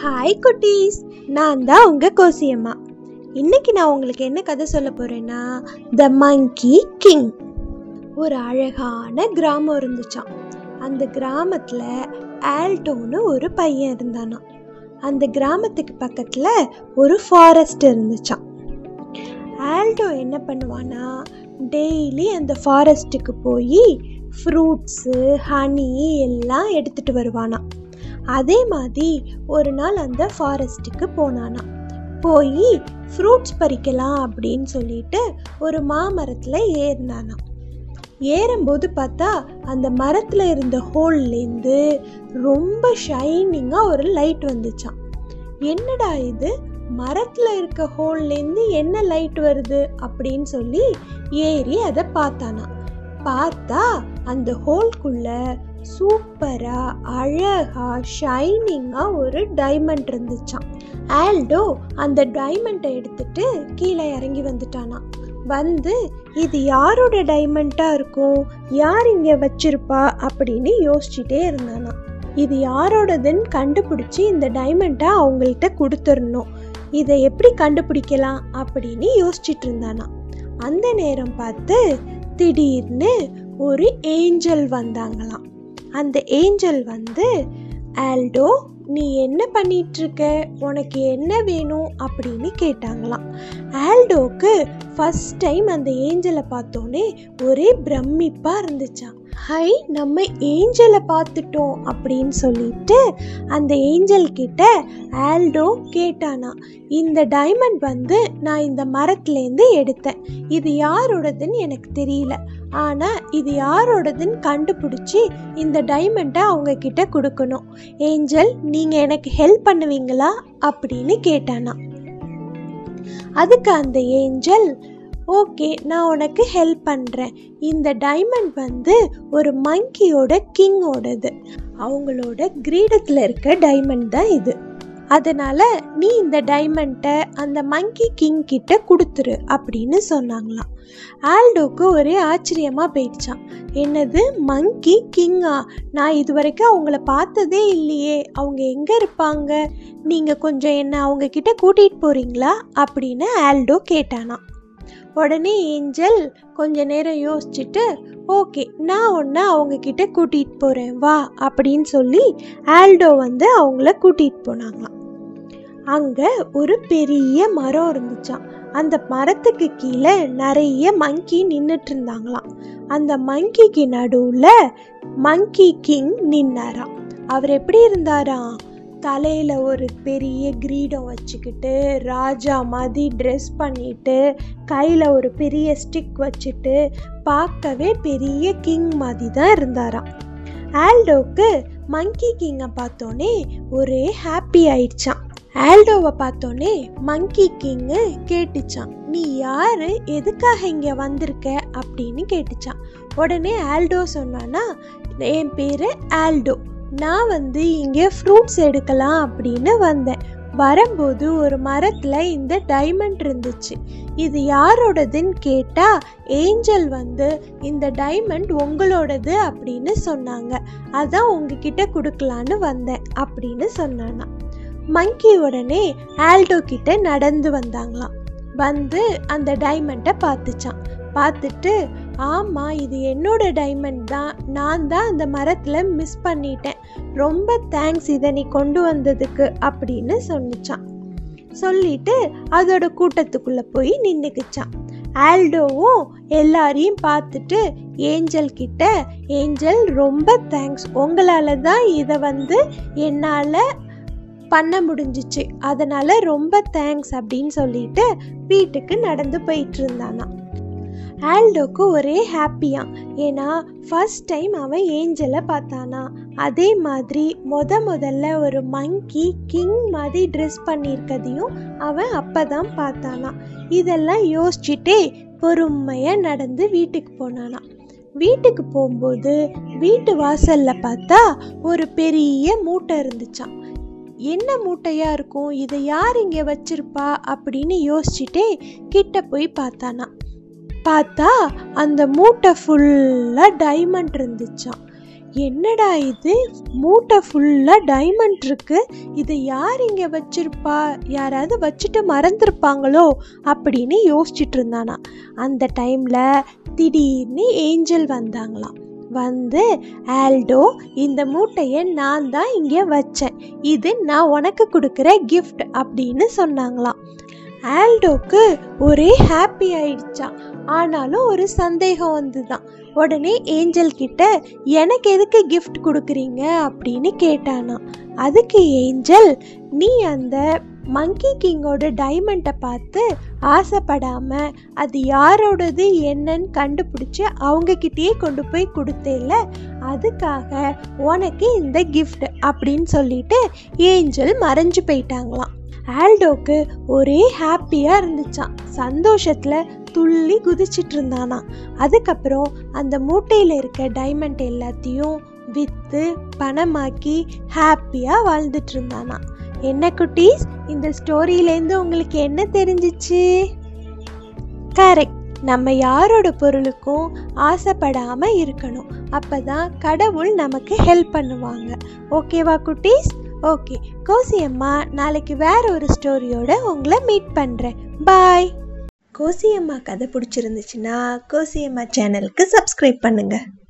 hi குட்டீஸ் நான் தான் உங்க கோசியம்மா இன்னைக்கு நான் உங்களுக்கு என்ன கதை சொல்ல போறேன்னா த மங்கி கிங் ஒரு அழகான கிராமம் இருந்துச்சாம் அந்த கிராமத்துல ஆல்டோன்னு ஒரு பையன் இருந்தானாம் அந்த கிராமத்துக்கு பக்கத்துல ஒரு ஃபாரஸ்ட் இருந்துச்சாம் ஆல்டோ என்ன பண்ணுவானா டெய்லி அந்த ஃபாரஸ்ட்டுக்கு போய் ஃப்ரூட்ஸு ஹனி எல்லாம் எடுத்துட்டு வருவானாம் அதே மாதிரி ஒரு நாள் அந்த ஃபாரஸ்ட்டுக்கு போனானா போய் ஃப்ரூட்ஸ் பறிக்கலாம் அப்படின்னு சொல்லிட்டு ஒரு மாமரத்தில் ஏறினானாம் ஏறும்போது பார்த்தா அந்த மரத்தில் இருந்த ஹோல்லேருந்து ரொம்ப ஷைனிங்காக ஒரு லைட் வந்துச்சாம் என்னடா இது மரத்தில் இருக்க ஹோல்லேருந்து என்ன லைட் வருது அப்படின்னு சொல்லி ஏறி அதை பார்த்தானா பார்த்தா அந்த ஹோல்குள்ள சூப்பரா அழகா ஷைனிங்கா ஒரு டைமண்ட் இருந்துச்சாம் ஆல்டோ அந்த டைமண்டை எடுத்துட்டு கீழே இறங்கி வந்துட்டானா வந்து இது யாரோட டைமண்டா இருக்கும் யார் இங்க வச்சிருப்பா அப்படின்னு யோசிச்சுட்டே இருந்தானா இது யாரோடதுன்னு கண்டுபிடிச்சி இந்த டைமண்டை அவங்கள்ட்ட கொடுத்துடணும் இதை எப்படி கண்டுபிடிக்கலாம் அப்படின்னு யோசிச்சுட்டு இருந்தானா அந்த நேரம் பார்த்து திடீர்னு ஒரு ஏஞ்சல் வந்தாங்களாம் அந்த ஏஞ்சல் வந்து ஆல்டோ நீ என்ன பண்ணிட்டு இருக்க உனக்கு என்ன வேணும் அப்படின்னு கேட்டாங்களாம் ஆல்டோக்கு ஃபர்ஸ்ட் டைம் அந்த ஏஞ்சலை பார்த்தோன்னே ஒரே பிரமிப்பா இருந்துச்சாம் ஹை நம்ம ஏஞ்சலை பார்த்துட்டோம் அப்படின்னு சொல்லிட்டு அந்த ஏஞ்சல் கிட்ட ஆல்டோ கேட்டானா இந்த டைமண்ட் வந்து நான் இந்த மரத்துலேருந்து எடுத்தேன் இது யாரோடதுன்னு எனக்கு தெரியல ஆனால் இது யாரோடதுன்னு கண்டுபிடிச்சி இந்த டைமண்டை அவங்க கிட்ட கொடுக்கணும் ஏஞ்சல் நீங்கள் எனக்கு ஹெல்ப் பண்ணுவீங்களா அப்படின்னு கேட்டானா அதுக்கு அந்த ஏஞ்சல் ஓகே நான் உனக்கு ஹெல்ப் பண்ணுறேன் இந்த டைமண்ட் வந்து ஒரு மங்கியோட கிங்கோடது அவங்களோட கிரீடத்தில் இருக்க டைமண்ட் தான் இது அதனால நீ இந்த டைமண்ட்டை அந்த மங்கி கிங் கிட்ட கொடுத்துரு அப்படின்னு சொன்னாங்களாம் ஆல்டோக்கு ஒரே ஆச்சரியமாக போயிடுச்சான் என்னது மங்கி கிங்கா நான் இது வரைக்கும் அவங்கள பார்த்ததே இல்லையே அவங்க எங்கே இருப்பாங்க நீங்கள் கொஞ்சம் என்ன அவங்க கிட்ட கூட்டிகிட்டு போகிறீங்களா அப்படின்னு ஆல்டோ கேட்டானா உடனே ஏஞ்சல் கொஞ்ச நேரம் யோசிச்சுட்டு ஓகே நான் ஒன்று அவங்க கிட்ட கூட்டிகிட்டு போகிறேன் வா அப்படின்னு சொல்லி ஆல்டோ வந்து அவங்கள கூட்டிகிட்டு போனாங்களாம் அங்கே ஒரு பெரிய மரம் இருந்துச்சாம் அந்த மரத்துக்கு கீழே நிறைய மங்கி நின்றுட்டு இருந்தாங்களாம் அந்த மங்கிக்கு நடுவில் மங்கி கிங் நின்னாராம் அவர் எப்படி இருந்தாராம் தலையில் ஒரு பெரிய கிரீடம் வச்சுக்கிட்டு ராஜா மாதிரி ட்ரெஸ் பண்ணிட்டு கையில் ஒரு பெரிய ஸ்டிக் வச்சுட்டு பார்க்கவே பெரிய கிங் மாதிரி தான் இருந்தாராம் ஆல்டோக்கு மங்கி கிங்கை பார்த்தோன்னே ஒரே ஹாப்பி ஆயிடுச்சான் ஆல்டோவை பார்த்தோன்னே மங்கி கிங்கு கேட்டுச்சான் நீ யாரு எதுக்காக இங்கே வந்திருக்க அப்படின்னு கேட்டுச்சான் உடனே ஆல்டோ சொன்னானா என் பேர் ஆல்டோ நான் வந்து இங்கே ஃப்ரூட்ஸ் எடுக்கலாம் அப்படின்னு வந்தேன் வரும்போது ஒரு மரத்தில் இந்த டைமண்ட் இருந்துச்சு இது யாரோடதுன்னு கேட்டால் ஏஞ்சல் வந்து இந்த டைமண்ட் உங்களோடது அப்படின்னு சொன்னாங்க அதான் உங்ககிட்ட கொடுக்கலான்னு வந்தேன் அப்படின்னு சொன்னானா மங்கி உடனே ஆல்டோ கிட்ட நடந்து வந்தாங்களாம் வந்து அந்த டைமண்டை பார்த்துச்சான் பார்த்துட்டு ஆமாம் இது என்னோட டைமண்ட் தான் நான் தான் அந்த மரத்தில் மிஸ் பண்ணிட்டேன் ரொம்ப தேங்க்ஸ் இதை நீ கொண்டு வந்ததுக்கு அப்படின்னு சொன்னிச்சான் சொல்லிட்டு அதோட கூட்டத்துக்குள்ளே போய் நின்றுக்குச்சான் ஆல்டோவும் எல்லாரையும் பார்த்துட்டு ஏஞ்சல் கிட்ட ஏஞ்சல் ரொம்ப தேங்க்ஸ் உங்களால் தான் இதை வந்து என்னால் பண்ண முடிஞ்சிச்சு அதனால ரொம்ப தேங்க்ஸ் அப்படின்னு சொல்லிட்டு வீட்டுக்கு நடந்து போயிட்டு இருந்தானா ஆல்டோக்கு ஒரே ஹாப்பியா ஏன்னா ஃபர்ஸ்ட் டைம் அவன் ஏஞ்சலை பார்த்தானா அதே மாதிரி முத முதல்ல ஒரு மங்கி கிங் மாதிரி ட்ரெஸ் பண்ணியிருக்கதையும் அவன் அப்பதான் பார்த்தானா இதெல்லாம் யோசிச்சுட்டே பொறுமையாக நடந்து வீட்டுக்கு போனானா வீட்டுக்கு போகும்போது வீட்டு வாசல்ல பார்த்தா ஒரு பெரிய மூட்டை இருந்துச்சான் என்ன மூட்டையா இருக்கும் இதை யார் இங்கே வச்சிருப்பா அப்படின்னு யோசிச்சுட்டே கிட்ட போய் பார்த்தானா பார்த்தா அந்த மூட்டை ஃபுல்லாக டைமண்ட் இருந்துச்சாம் என்னடா இது மூட்டை ஃபுல்லாக டைமண்ட் இருக்கு இதை யார் இங்கே வச்சிருப்பா யாராவது வச்சுட்டு மறந்துருப்பாங்களோ அப்படின்னு யோசிச்சுட்டு இருந்தானா அந்த டைமில் திடீர்னு ஏஞ்சல் வந்தாங்களாம் வந்து ஆல்டோ இந்த மூட்டையை நான் தான் இங்கே வச்சேன் இது நான் உனக்கு கொடுக்குற gift அப்படின்னு சொன்னாங்களாம் ஆல்டோக்கு ஒரே ஹாப்பி ஆயிடுச்சான் ஆனாலும் ஒரு சந்தேகம் வந்துதான் உடனே ஏஞ்சல் கிட்ட எனக்கு எதுக்கு gift கொடுக்குறீங்க அப்படின்னு கேட்டானா அதுக்கு ஏஞ்சல் நீ அந்த மங்கி கிங்கோட டைமண்டை பார்த்து ஆசைப்படாம அது யாரோடது என்னன்னு கண்டுபிடிச்சு அவங்க கிட்டேயே கொண்டு போய் கொடுத்தேல அதுக்காக உனக்கு இந்த gift அப்படின்னு சொல்லிட்டு ஏஞ்சல் மறைஞ்சு போயிட்டாங்களாம் ஆல்டோக்கு ஒரே ஹாப்பியாக இருந்துச்சான் சந்தோஷத்தில் துள்ளி குதிச்சிட்டு இருந்தானா அதுக்கப்புறம் அந்த மூட்டையில் இருக்க டைமண்ட் எல்லாத்தையும் விற்று பணமாக்கி ஹாப்பியாக வாழ்ந்துட்டு இருந்தானா என்ன குட்டீஸ் இந்த ஸ்டோரியிலேருந்து உங்களுக்கு என்ன தெரிஞ்சிச்சு கரெக்ட் நம்ம யாரோட பொருளுக்கும் ஆசைப்படாம இருக்கணும் அப்பதான் கடவுள் நமக்கு ஹெல்ப் பண்ணுவாங்க ஓகேவா குட்டீஸ் ஓகே கோசி அம்மா நாளைக்கு வேற ஒரு ஸ்டோரியோட உங்களை மீட் பண்ணுறேன் பாய் கோசி அம்மா கதை பிடிச்சிருந்துச்சுன்னா கோசி அம்மா சேனலுக்கு சப்ஸ்கிரைப் பண்ணுங்கள்